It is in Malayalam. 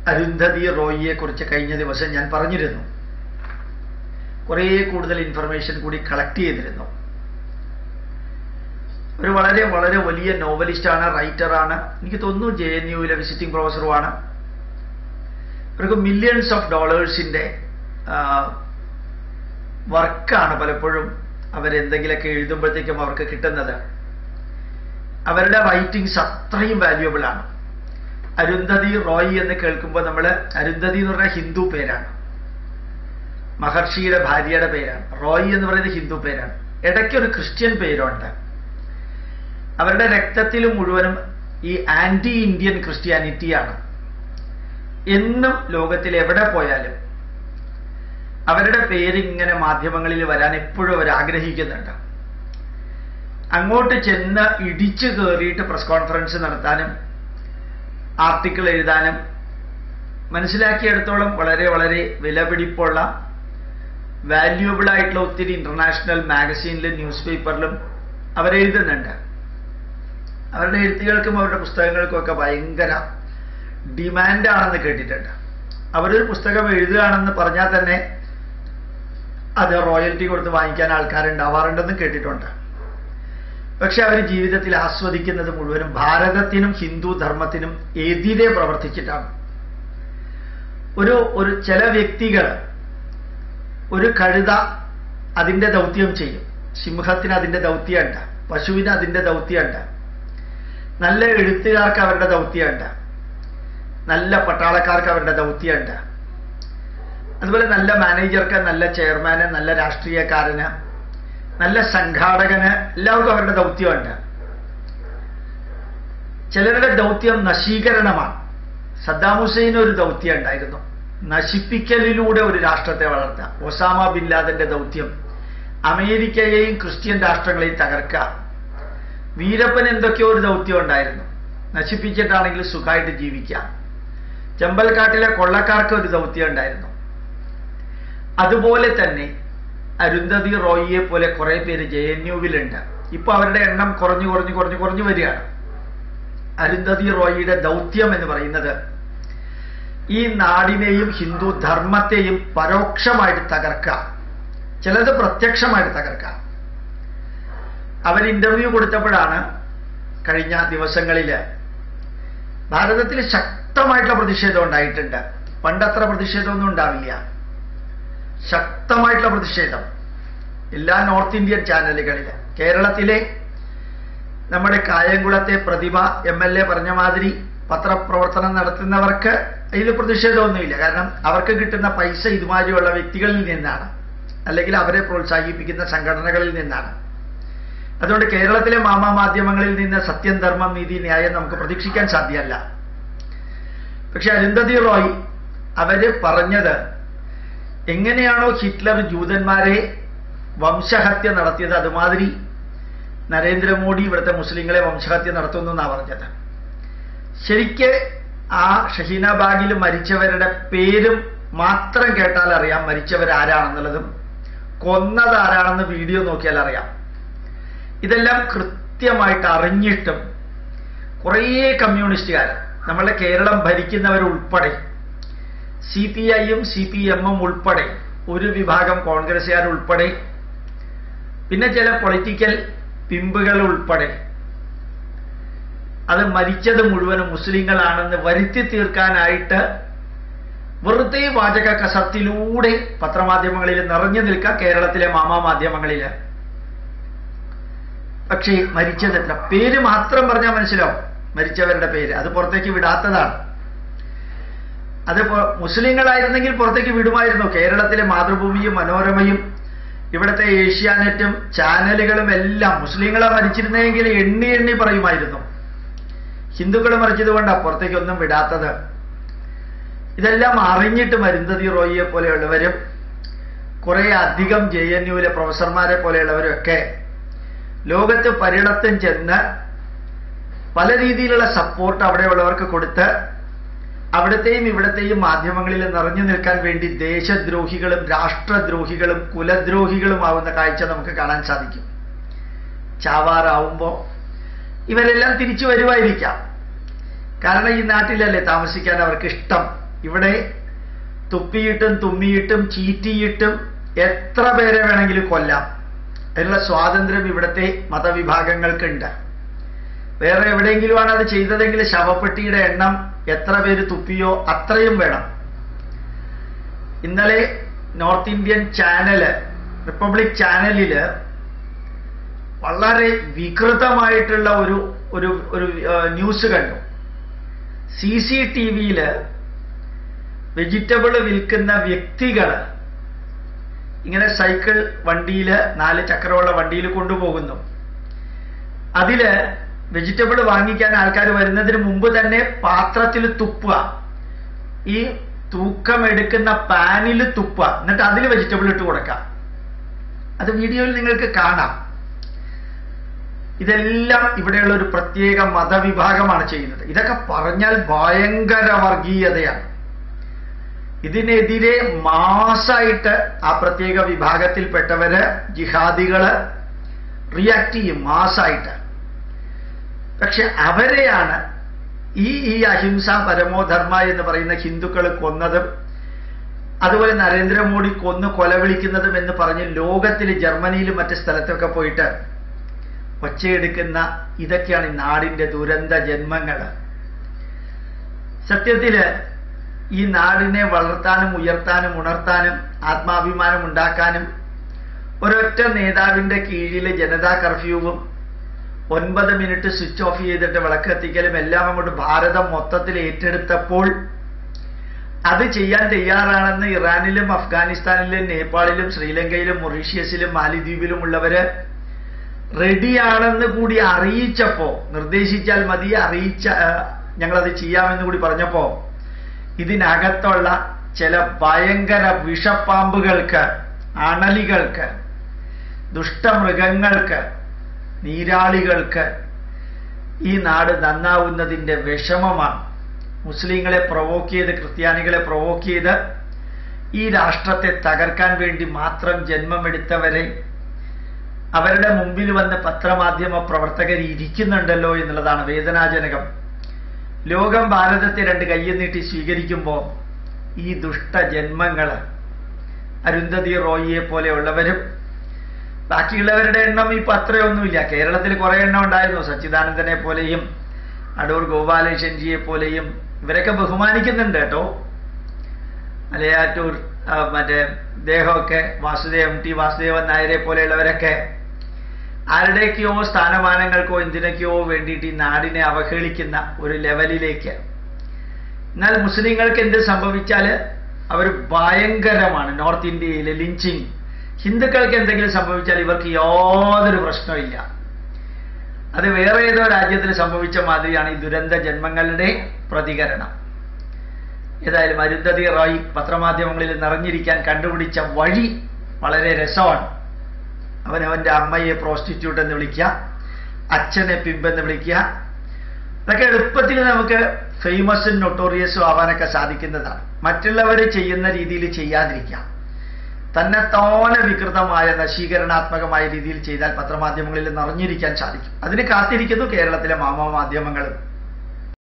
അരുന്ധതി റോയിയെ കുറിച്ച് കഴിഞ്ഞ ദിവസം ഞാൻ പറഞ്ഞിരുന്നു കുറേ കൂടുതൽ ഇൻഫർമേഷൻ കൂടി കളക്ട് ചെയ്തിരുന്നു ഒരു വളരെ വളരെ വലിയ നോവലിസ്റ്റാണ് റൈറ്ററാണ് എനിക്ക് തോന്നുന്നു ജെ എൻ യുവിലെ വിസിറ്റിംഗ് പ്രൊഫസറുമാണ് അവർക്ക് മില്യൺസ് ഓഫ് ഡോളേഴ്സിൻ്റെ വർക്കാണ് പലപ്പോഴും അവരെന്തെങ്കിലുമൊക്കെ എഴുതുമ്പോഴത്തേക്കും അവർക്ക് കിട്ടുന്നത് അവരുടെ റൈറ്റിങ്സ് അത്രയും വാല്യുബിൾ ആണ് അരുന്ധതി റോയ് എന്ന് കേൾക്കുമ്പോൾ നമ്മൾ അരുന്ധതി എന്ന് പറഞ്ഞാൽ ഹിന്ദു പേരാണ് മഹർഷിയുടെ ഭാര്യയുടെ പേരാണ് റോയ് എന്ന് പറയുന്നത് ഹിന്ദു പേരാണ് ഇടയ്ക്ക് ഒരു ക്രിസ്ത്യൻ പേരുണ്ട് അവരുടെ രക്തത്തിൽ മുഴുവനും ഈ ആന്റി ഇന്ത്യൻ ക്രിസ്ത്യാനിറ്റിയാണ് എന്നും ലോകത്തിൽ എവിടെ പോയാലും അവരുടെ പേര് ഇങ്ങനെ മാധ്യമങ്ങളിൽ വരാൻ എപ്പോഴും അവർ ആഗ്രഹിക്കുന്നുണ്ട് അങ്ങോട്ട് ചെന്ന് ഇടിച്ചു കയറിയിട്ട് പ്രസ് കോൺഫറൻസ് നടത്താനും ആർട്ടിക്കിൾ എഴുതാനും മനസ്സിലാക്കിയെടുത്തോളം വളരെ വളരെ വിലപിടിപ്പുള്ള വാല്യൂബിൾ ആയിട്ടുള്ള ഒത്തിരി ഇന്റർനാഷണൽ മാഗസീനിലും ന്യൂസ് പേപ്പറിലും അവരെഴുതുന്നുണ്ട് അവരുടെ എഴുത്തുകൾക്കും അവരുടെ പുസ്തകങ്ങൾക്കും ഒക്കെ ഭയങ്കര ഡിമാൻഡാണെന്ന് കേട്ടിട്ടുണ്ട് അവരൊരു പുസ്തകം എഴുതുകയാണെന്ന് പറഞ്ഞാൽ തന്നെ അത് റോയൽറ്റി കൊടുത്ത് വാങ്ങിക്കാൻ ആൾക്കാരുണ്ടാവാറുണ്ടെന്ന് കേട്ടിട്ടുണ്ട് പക്ഷെ അവർ ജീവിതത്തിൽ ആസ്വദിക്കുന്നത് മുഴുവനും ഭാരതത്തിനും ഹിന്ദു ധർമ്മത്തിനും എതിരെ പ്രവർത്തിച്ചിട്ടാണ് ഒരു ഒരു ചില വ്യക്തികൾ ഒരു കഴുത അതിൻ്റെ ദൗത്യം ചെയ്യും സിംഹത്തിന് അതിൻ്റെ ദൗത്യമുണ്ട് പശുവിന് അതിൻ്റെ ദൗത്യമുണ്ട് നല്ല എഴുത്തുകാർക്ക് അവരുടെ ദൗത്യമുണ്ട് നല്ല പട്ടാളക്കാർക്ക് അവരുടെ ദൗത്യമുണ്ട് അതുപോലെ നല്ല മാനേജർക്ക് നല്ല ചെയർമാന് നല്ല രാഷ്ട്രീയക്കാരന് നല്ല സംഘാടകന് എല്ലാവർക്കും അവരുടെ ദൗത്യമുണ്ട് ചിലരുടെ ദൗത്യം നശീകരണമാണ് സദ്ദാം ഹുസൈന് ഒരു ദൗത്യം ഉണ്ടായിരുന്നു നശിപ്പിക്കലിലൂടെ ഒരു രാഷ്ട്രത്തെ വളർത്തുക ഒസാമ ബിൻ ലാദന്റെ ദൗത്യം അമേരിക്കയെയും ക്രിസ്ത്യൻ രാഷ്ട്രങ്ങളെയും തകർക്കുക വീരപ്പൻ എന്തൊക്കെയോ ഒരു ദൗത്യം ഉണ്ടായിരുന്നു നശിപ്പിച്ചിട്ടാണെങ്കിൽ സുഖമായിട്ട് ജീവിക്കാം ചെമ്പൽക്കാട്ടിലെ കൊള്ളക്കാർക്ക് ഒരു ദൗത്യം ഉണ്ടായിരുന്നു അതുപോലെ തന്നെ അരുന്ധതി റോയിയെ പോലെ കുറെ പേര് ജെ എൻ യുവിലുണ്ട് ഇപ്പൊ അവരുടെ എണ്ണം കുറഞ്ഞു കുറഞ്ഞു കുറഞ്ഞു കുറഞ്ഞു വരികയാണ് അരുന്ധതി റോയിയുടെ ദൗത്യം എന്ന് പറയുന്നത് ഈ നാടിനെയും ഹിന്ദു ധർമ്മത്തെയും പരോക്ഷമായിട്ട് തകർക്കാം ചിലത് പ്രത്യക്ഷമായിട്ട് തകർക്കാം അവർ ഇന്റർവ്യൂ കൊടുത്തപ്പോഴാണ് കഴിഞ്ഞ ദിവസങ്ങളിൽ ഭാരതത്തിൽ ശക്തമായിട്ടുള്ള പ്രതിഷേധം ഉണ്ടായിട്ടുണ്ട് പണ്ടത്ര പ്രതിഷേധമൊന്നും ഉണ്ടാവില്ല ശക്തമായിട്ടുള്ള പ്രതിഷേധം എല്ലാ നോർത്ത് ഇന്ത്യൻ ചാനലുകളിൽ കേരളത്തിലെ നമ്മുടെ കായംകുളത്തെ പ്രതിഭ എം എൽ എ പറഞ്ഞ മാതിരി പത്രപ്രവർത്തനം നടത്തുന്നവർക്ക് അതിൽ പ്രതിഷേധമൊന്നുമില്ല കാരണം അവർക്ക് കിട്ടുന്ന പൈസ ഇതുമാതിരിയുള്ള വ്യക്തികളിൽ നിന്നാണ് അല്ലെങ്കിൽ അവരെ പ്രോത്സാഹിപ്പിക്കുന്ന സംഘടനകളിൽ നിന്നാണ് അതുകൊണ്ട് കേരളത്തിലെ മാമാ മാധ്യമങ്ങളിൽ നിന്ന് സത്യം ധർമ്മം നീതി ന്യായം നമുക്ക് പ്രതീക്ഷിക്കാൻ സാധ്യമല്ല പക്ഷെ അരുന്ധതി റോയ് അവര് പറഞ്ഞത് എങ്ങനെയാണോ ഹിറ്റ്ലർ ജൂതന്മാരെ വംശഹത്യ നടത്തിയത് അതുമാതിരി നരേന്ദ്രമോദി ഇവിടുത്തെ മുസ്ലിങ്ങളെ വംശഹത്യ നടത്തുന്നു എന്നാണ് പറഞ്ഞത് ശരിക്ക് ആ ഷഹീന ബാഗിൽ മരിച്ചവരുടെ പേരും മാത്രം കേട്ടാൽ അറിയാം മരിച്ചവരാരാണെന്നുള്ളതും കൊന്നത് ആരാണെന്ന് വീഡിയോ നോക്കിയാൽ അറിയാം ഇതെല്ലാം കൃത്യമായിട്ട് അറിഞ്ഞിട്ടും കുറേ കമ്മ്യൂണിസ്റ്റുകാർ നമ്മളെ കേരളം ഭരിക്കുന്നവരുൾപ്പെടെ സി പി ഐയും സി പി എമ്മും ഉൾപ്പെടെ ഒരു വിഭാഗം കോൺഗ്രസ്സുകാർ ഉൾപ്പെടെ പിന്നെ ചില പൊളിറ്റിക്കൽ പിമ്പുകൾ ഉൾപ്പെടെ അത് മരിച്ചത് മുഴുവനും മുസ്ലിങ്ങളാണെന്ന് വരുത്തി തീർക്കാനായിട്ട് വെറുതെ വാചക കസത്തിലൂടെ പത്രമാധ്യമങ്ങളിൽ നിറഞ്ഞു നിൽക്കുക കേരളത്തിലെ മാമാ മാധ്യമങ്ങളിൽ പക്ഷേ മരിച്ചത് എത്ര പേര് മാത്രം പറഞ്ഞാൽ മനസ്സിലാവും മരിച്ചവരുടെ പേര് അത് പുറത്തേക്ക് വിടാത്തതാണ് അത് മുസ്ലിങ്ങളായിരുന്നെങ്കിൽ പുറത്തേക്ക് വിടുമായിരുന്നു കേരളത്തിലെ മാതൃഭൂമിയും മനോരമയും ഇവിടുത്തെ ഏഷ്യാനെറ്റും ചാനലുകളും എല്ലാം മുസ്ലിങ്ങളെ മരിച്ചിരുന്നെങ്കിൽ എണ്ണി എണ്ണി പറയുമായിരുന്നു ഹിന്ദുക്കൾ മരിച്ചത് കൊണ്ടാണ് പുറത്തേക്ക് ഒന്നും വിടാത്തത് ഇതെല്ലാം അറിഞ്ഞിട്ട് മരുന്തതി റോയിയെ പോലെയുള്ളവരും കുറെ അധികം ജെ എൻ യുവിലെ പ്രൊഫസർമാരെ പോലെയുള്ളവരും ഒക്കെ ലോകത്ത് പര്യടത്തും ചെന്ന് പല രീതിയിലുള്ള സപ്പോർട്ട് അവിടെയുള്ളവർക്ക് കൊടുത്ത് അവിടത്തെയും ഇവിടത്തെയും മാധ്യമങ്ങളിൽ നിറഞ്ഞു നിൽക്കാൻ വേണ്ടി ദേശദ്രോഹികളും രാഷ്ട്രദ്രോഹികളും കുലദ്രോഹികളുമാവുന്ന കാഴ്ച നമുക്ക് കാണാൻ സാധിക്കും ചാവാറാവുമ്പോൾ ഇവരെല്ലാം തിരിച്ചു വരുമായിരിക്കാം കാരണം ഈ നാട്ടിലല്ലേ താമസിക്കാൻ അവർക്ക് ഇഷ്ടം ഇവിടെ തുപ്പിയിട്ടും തുമ്മിയിട്ടും ചീറ്റിയിട്ടും എത്ര പേരെ വേണമെങ്കിലും കൊല്ലാം അതിനുള്ള സ്വാതന്ത്ര്യം ഇവിടുത്തെ മതവിഭാഗങ്ങൾക്കുണ്ട് വേറെ എവിടെയെങ്കിലുമാണ് അത് ചെയ്തതെങ്കിൽ ശവപ്പെട്ടിയുടെ എണ്ണം എത്ര പേര് തുപ്പിയോ അത്രയും വേണം ഇന്നലെ നോർത്ത് ഇന്ത്യൻ ചാനല് റിപ്പബ്ലിക് ചാനലില് വളരെ വികൃതമായിട്ടുള്ള ഒരു ഒരു ഒരു ന്യൂസ് കണ്ടു സി സി ടി വിയിൽ വെജിറ്റബിൾ വിൽക്കുന്ന വ്യക്തികൾ ഇങ്ങനെ സൈക്കിൾ വണ്ടിയിൽ നാല് ചക്രമുള്ള വണ്ടിയിൽ കൊണ്ടുപോകുന്നു അതില് വെജിറ്റബിൾ വാങ്ങിക്കാൻ ആൾക്കാർ വരുന്നതിന് മുമ്പ് തന്നെ പാത്രത്തിൽ തുപ്പുക ഈ തൂക്കം എടുക്കുന്ന പാനിൽ തുപ്പുക എന്നിട്ട് അതിൽ വെജിറ്റബിൾ ഇട്ട് കൊടുക്കാം അത് വീഡിയോയിൽ നിങ്ങൾക്ക് കാണാം ഇതെല്ലാം ഇവിടെയുള്ള ഒരു പ്രത്യേക മതവിഭാഗമാണ് ചെയ്യുന്നത് ഇതൊക്കെ പറഞ്ഞാൽ ഭയങ്കര വർഗീയതയാണ് ഇതിനെതിരെ മാസായിട്ട് ആ പ്രത്യേക വിഭാഗത്തിൽപ്പെട്ടവര് ജിഹാദികള് റിയാക്ട് ചെയ്യും മാസായിട്ട് പക്ഷെ അവരെയാണ് ഈ ഈ അഹിംസ പരമോധർമ്മ എന്ന് പറയുന്ന ഹിന്ദുക്കൾ കൊന്നതും അതുപോലെ നരേന്ദ്രമോദി കൊന്ന് കൊലവിളിക്കുന്നതും എന്ന് പറഞ്ഞ് ലോകത്തിൽ ജർമ്മനിയിലും മറ്റ് സ്ഥലത്തൊക്കെ പോയിട്ട് ഒച്ചയെടുക്കുന്ന ഇതൊക്കെയാണ് ഈ നാടിന്റെ ദുരന്ത ജന്മങ്ങൾ സത്യത്തില് ഈ നാടിനെ വളർത്താനും ഉയർത്താനും ഉണർത്താനും ആത്മാഭിമാനം ഉണ്ടാക്കാനും ഒരൊറ്റ നേതാവിന്റെ കീഴിൽ ജനതാ കർഫ്യൂവും ഒൻപത് മിനിറ്റ് സ്വിച്ച് ഓഫ് ചെയ്തിട്ട് വിളക്ക് എത്തിക്കലും എല്ലാം അങ്ങോട്ട് ഭാരതം മൊത്തത്തിൽ ഏറ്റെടുത്തപ്പോൾ അത് ചെയ്യാൻ തയ്യാറാണെന്ന് ഇറാനിലും അഫ്ഗാനിസ്ഥാനിലും നേപ്പാളിലും ശ്രീലങ്കയിലും മൊറീഷ്യസിലും മാലിദ്വീപിലും ഉള്ളവര് റെഡിയാണെന്ന് കൂടി അറിയിച്ചപ്പോ നിർദ്ദേശിച്ചാൽ മതി അറിയിച്ച ഞങ്ങളത് ചെയ്യാമെന്ന് കൂടി പറഞ്ഞപ്പോ ഇതിനകത്തുള്ള ചില ഭയങ്കര വിഷപ്പാമ്പുകൾക്ക് അണലികൾക്ക് ദുഷ്ടമൃഗങ്ങൾക്ക് നീരാളികൾക്ക് ഈ നാട് നന്നാവുന്നതിൻ്റെ വിഷമമാണ് മുസ്ലിങ്ങളെ പ്രൊവോക്ക് ചെയ്ത് ക്രിസ്ത്യാനികളെ പ്രൊവോക്ക് ചെയ്ത് ഈ രാഷ്ട്രത്തെ തകർക്കാൻ വേണ്ടി മാത്രം ജന്മമെടുത്തവരെ അവരുടെ മുമ്പിൽ വന്ന് പത്രമാധ്യമ പ്രവർത്തകർ ഇരിക്കുന്നുണ്ടല്ലോ എന്നുള്ളതാണ് വേദനാജനകം ലോകം ഭാരതത്തെ രണ്ട് കയ്യിൽ നീട്ടി സ്വീകരിക്കുമ്പോൾ ഈ ദുഷ്ടജന്മങ്ങൾ അരുന്ധതി റോയിയെ പോലെയുള്ളവരും ബാക്കിയുള്ളവരുടെ എണ്ണം ഇപ്പൊ അത്രയൊന്നുമില്ല കേരളത്തിൽ കുറെ എണ്ണം ഉണ്ടായിരുന്നു സച്ചിദാനന്ദനെ പോലെയും അടൂർ ഗോപാലകൃഷ്ണൻജിയെ പോലെയും ഇവരൊക്കെ ബഹുമാനിക്കുന്നുണ്ട് കേട്ടോ മലയാറ്റൂർ ആ, മറ്റേ ഇദ്ദേഹമൊക്കെ വാസുദേവ് എം ടി വാസുദേവൻ നായരെ പോലെയുള്ളവരൊക്കെ ആരുടെയൊക്കെയോ സ്ഥാനമാനങ്ങൾക്കോ എന്തിനൊക്കെയോ വേണ്ടിയിട്ട് ഈ നാടിനെ അവഹേളിക്കുന്ന ഒരു ലെവലിലേക്ക് എന്നാൽ മുസ്ലിങ്ങൾക്ക് എന്ത് സംഭവിച്ചാൽ അവർ ഭയങ്കരമാണ് നോർത്ത് ഇന്ത്യയിലെ ലിഞ്ചിങ് ഹിന്ദുക്കൾക്ക് എന്തെങ്കിലും സംഭവിച്ചാൽ ഇവർക്ക് യാതൊരു പ്രശ്നമില്ല അത് വേറെ ഏതോ രാജ്യത്തിൽ സംഭവിച്ച മാതിരിയാണ് ഈ ദുരന്ത ജന്മങ്ങളുടെ പ്രതികരണം ഏതായാലും അരുന്ധതി റോയ് പത്രമാധ്യമങ്ങളിൽ നിറഞ്ഞിരിക്കാൻ കണ്ടുപിടിച്ച വഴി വളരെ രസമാണ് അവനവന്റെ അമ്മയെ പ്രോസ്റ്റിറ്റ്യൂട്ട് എന്ന് വിളിക്കുക അച്ഛനെ പിമ്പെന്ന് വിളിക്കുക ഇതൊക്കെ എളുപ്പത്തിൽ നമുക്ക് ഫേമസും നൊട്ടോറിയസും ആവാനൊക്കെ സാധിക്കുന്നതാണ് മറ്റുള്ളവർ ചെയ്യുന്ന രീതിയിൽ ചെയ്യാതിരിക്കാം തന്നെത്താനെ വികൃതമായ നശീകരണാത്മകമായ രീതിയിൽ ചെയ്താൽ പത്രമാധ്യമങ്ങളിൽ നിറഞ്ഞിരിക്കാൻ സാധിക്കും അതിന് കാത്തിരിക്കുന്നു കേരളത്തിലെ മാമാ മാധ്യമങ്ങളും